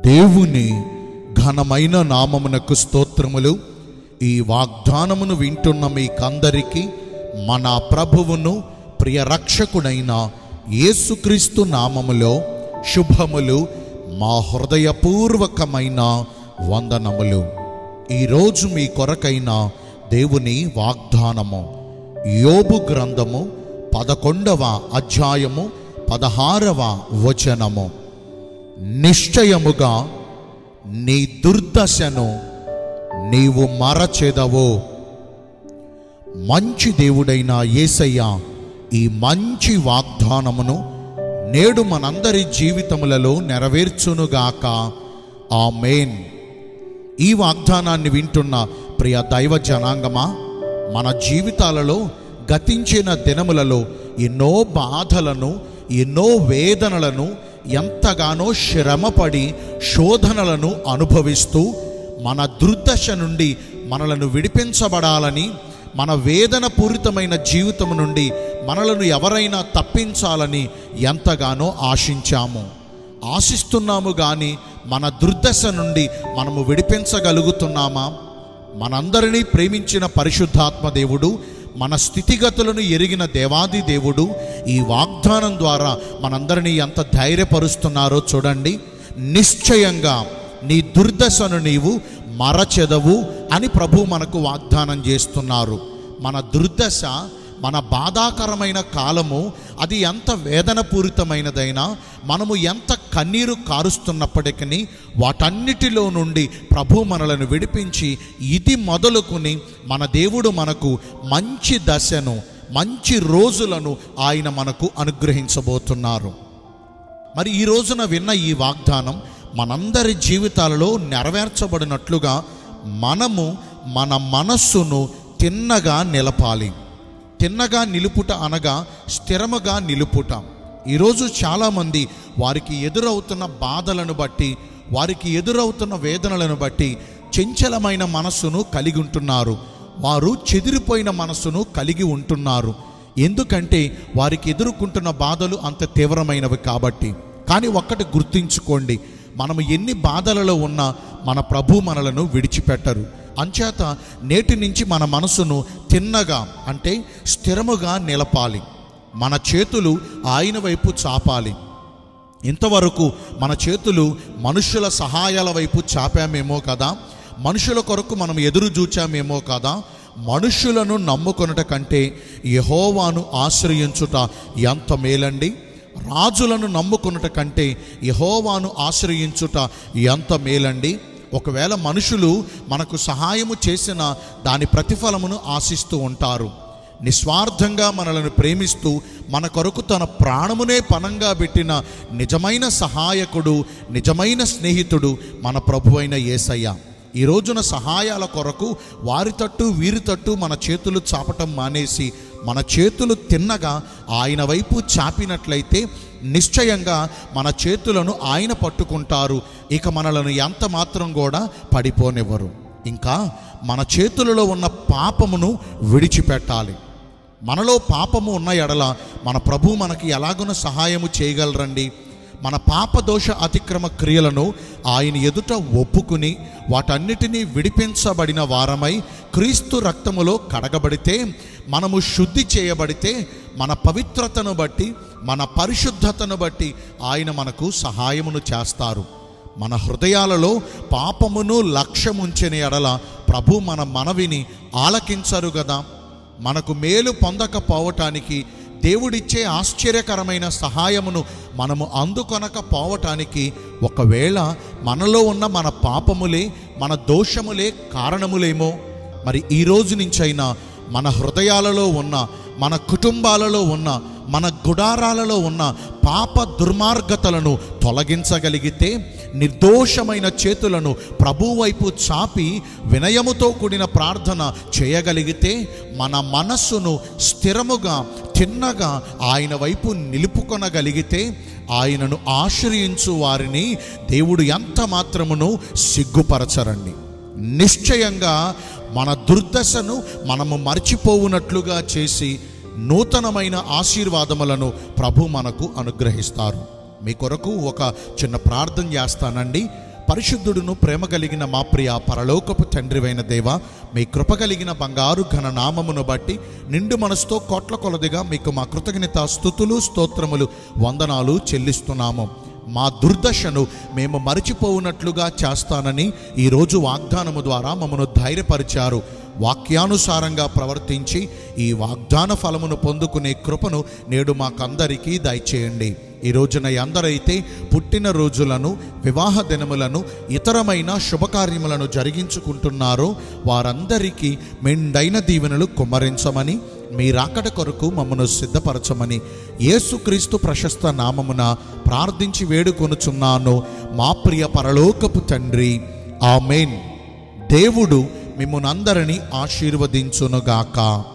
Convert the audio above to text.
దేవుని ఘనమైన నామమునకు స్తోత్రములు ఈ వాగ్దానమును వింటున్న మీకందరికీ మన ప్రభువును ప్రియ రక్షకుడైన యేసుక్రీస్తు నామములో శుభములు మా హృదయపూర్వకమైన వందనములు ఈరోజు మీ కొరకైన దేవుని వాగ్దానము యోబు గ్రంథము పదకొండవ అధ్యాయము పదహారవ వచనము నిశ్చయముగా నీ దుర్దశను నీవు మరచెదవు మంచి దేవుడైన యేసయ్య ఈ మంచి వాగ్దానమును నేడు మనందరి జీవితములలో నెరవేర్చునుగాక ఆమేన్ ఈ వాగ్దానాన్ని వింటున్న ప్రియ దైవ జనాంగమా మన జీవితాలలో గతించిన దినములలో ఎన్నో బాధలను ఎన్నో వేదనలను ఎంతగానో శ్రమపడి శోధనలను అనుభవిస్తూ మన దుర్దశ నుండి మనలను విడిపించబడాలని మన వేదన పూరితమైన జీవితం నుండి మనలను ఎవరైనా తప్పించాలని ఎంతగానో ఆశించాము ఆశిస్తున్నాము కానీ మన దుర్దశ నుండి మనము విడిపించగలుగుతున్నామా మనందరినీ ప్రేమించిన పరిశుద్ధాత్మ దేవుడు మన స్థితిగతులను ఎరిగిన దేవాది దేవుడు ఈ వాగ్దానం ద్వారా మనందరినీ ఎంత ధైర్యపరుస్తున్నారో చూడండి నిశ్చయంగా నీ దుర్దశను నీవు మరచెదవు అని ప్రభు మనకు వాగ్దానం చేస్తున్నారు మన దుర్దశ మన బాధాకరమైన కాలము అది ఎంత వేదనపూరితమైనదైనా మనము ఎంత కన్నీరు కారుస్తున్నప్పటికీ వాటన్నిటిలో నుండి ప్రభు మనలను విడిపించి ఇది మొదలుకుని మన దేవుడు మనకు మంచి దశను మంచి రోజులను ఆయన మనకు అనుగ్రహించబోతున్నారు మరి ఈ రోజున విన్న ఈ వాగ్దానం మనందరి జీవితాలలో నెరవేర్చబడినట్లుగా మనము మన మనస్సును తిన్నగా నిలపాలి తిన్నగా నిలుపుట అనగా స్థిరముగా నిలుపుట ఈరోజు చాలామంది వారికి ఎదురవుతున్న బాధలను బట్టి వారికి ఎదురవుతున్న వేదనలను బట్టి చంచలమైన మనస్సును కలిగి ఉంటున్నారు వారు చెదిరిపోయిన మనస్సును కలిగి ఉంటున్నారు ఎందుకంటే వారికి ఎదుర్కొంటున్న బాధలు అంత తీవ్రమైనవి కాబట్టి కానీ ఒక్కటి గుర్తుంచుకోండి మనము ఎన్ని బాధలలో ఉన్నా మన ప్రభు మనలను విడిచిపెట్టరు అంచేత నేటి నుంచి మన మనసును తిన్నగా అంటే స్థిరముగా నిలపాలి మన చేతులు ఆయన వైపు చాపాలి ఇంతవరకు మన చేతులు మనుషుల సహాయాల వైపు చాపామేమో కదా మనుషుల కొరకు మనం ఎదురు చూచామేమో కదా మనుషులను నమ్ముకొనుట కంటే యహోవాను ఆశ్రయించుట ఎంత మేలండి రాజులను నమ్ముకొనుట కంటే యహోవాను ఆశ్రయించుట ఎంత మేలండి ఒకవేళ మనుషులు మనకు సహాయము చేసిన దాని ప్రతిఫలమును ఆశిస్తూ ఉంటారు నిస్వార్థంగా మనలను ప్రేమిస్తూ మన కొరకు తన ప్రాణమునే పనంగా పెట్టిన నిజమైన సహాయకుడు నిజమైన స్నేహితుడు మన ప్రభు అయిన యేసయ్య ఈ రోజున సహాయాల కొరకు వారి తట్టు వీరి తట్టు మన చేతులు చాపటం మానేసి మన చేతులు తిన్నగా ఆయన వైపు చాపినట్లయితే నిశ్చయంగా మన చేతులను ఆయన పట్టుకుంటారు ఇక మనలను ఎంత మాత్రం కూడా పడిపోనివ్వరు ఇంకా మన చేతులలో ఉన్న పాపమును విడిచిపెట్టాలి మనలో పాపము ఉన్న ఎడల మన ప్రభు మనకి ఎలాగున సహాయము చేయగలరండి మన పాప దోష అతిక్రమ క్రియలను ఆయన ఎదుట ఒప్పుకుని వాటన్నిటినీ విడిపించబడిన వారమై క్రీస్తు రక్తములో కడగబడితే మనము శుద్ధి చేయబడితే మన పవిత్రతను బట్టి మన పరిశుద్ధతను బట్టి ఆయన మనకు సహాయమును చేస్తారు మన హృదయాలలో పాపమును లక్ష్యముంచిన ఎడల ప్రభు మన మనవిని ఆలకించరు కదా మనకు మేలు పొందకపోవటానికి దేవుడిచ్చే ఆశ్చర్యకరమైన సహాయమును మనము అందుకొనకపోవటానికి ఒకవేళ మనలో ఉన్న మన పాపములే మన దోషములే కారణములేమో మరి ఈ రోజు నుంచైనా మన హృదయాలలో ఉన్న మన కుటుంబాలలో ఉన్న మన గుడారాలలో ఉన్న పాప దుర్మార్గతలను తొలగించగలిగితే నిర్దోషమైన చేతులను ప్రభు వైపు చాపి వినయముతో కూడిన ప్రార్థన చేయగలిగితే మన మనస్సును స్థిరముగా చిన్నగా ఆయన వైపు నిలుపుకొనగలిగితే ఆయనను ఆశ్రయించు వారిని దేవుడు ఎంత మాత్రమును సిగ్గుపరచరండి నిశ్చయంగా మన దుర్దశను మనము మర్చిపోవునట్లుగా చేసి నూతనమైన ఆశీర్వాదములను ప్రభు మనకు అనుగ్రహిస్తారు మీ కొరకు ఒక చిన్న ప్రార్థన చేస్తానండి పరిశుద్ధుడును ప్రేమ కలిగిన మా ప్రియ పరలోకపు తండ్రివైన దేవ మీ కృప కలిగిన బంగారు ఘన నామమును బట్టి నిండు మనసుతో కోట్ల కొలదిగా మీకు మా కృతజ్ఞత స్థుతులు స్తోత్రములు వందనాలు చెల్లిస్తున్నాము మా దుర్దశను మేము మరిచిపోవునట్లుగా చేస్తానని ఈరోజు వాగ్దానము ద్వారా మమ్మను ధైర్యపరిచారు వాక్యానుసారంగా ప్రవర్తించి ఈ వాగ్దాన ఫలమును పొందుకునే కృపను నేడు మాకందరికీ దయచేయండి ఈ రోజున ఎందరైతే పుట్టిన రోజులను వివాహ దినములను ఇతరమైన శుభకార్యములను జరిగించుకుంటున్నారో వారందరికీ మెండైన దీవెనలు కుమ్మరించమని మీ రాకడ కొరకు మమ్మను సిద్ధపరచమని యేసుక్రీస్తు ప్రశస్త నామమున ప్రార్థించి వేడుకొనుచున్నాను మా ప్రియ పరలోకపు తండ్రి ఆమెన్ దేవుడు మిమ్మునందరినీ ఆశీర్వదించునుగాక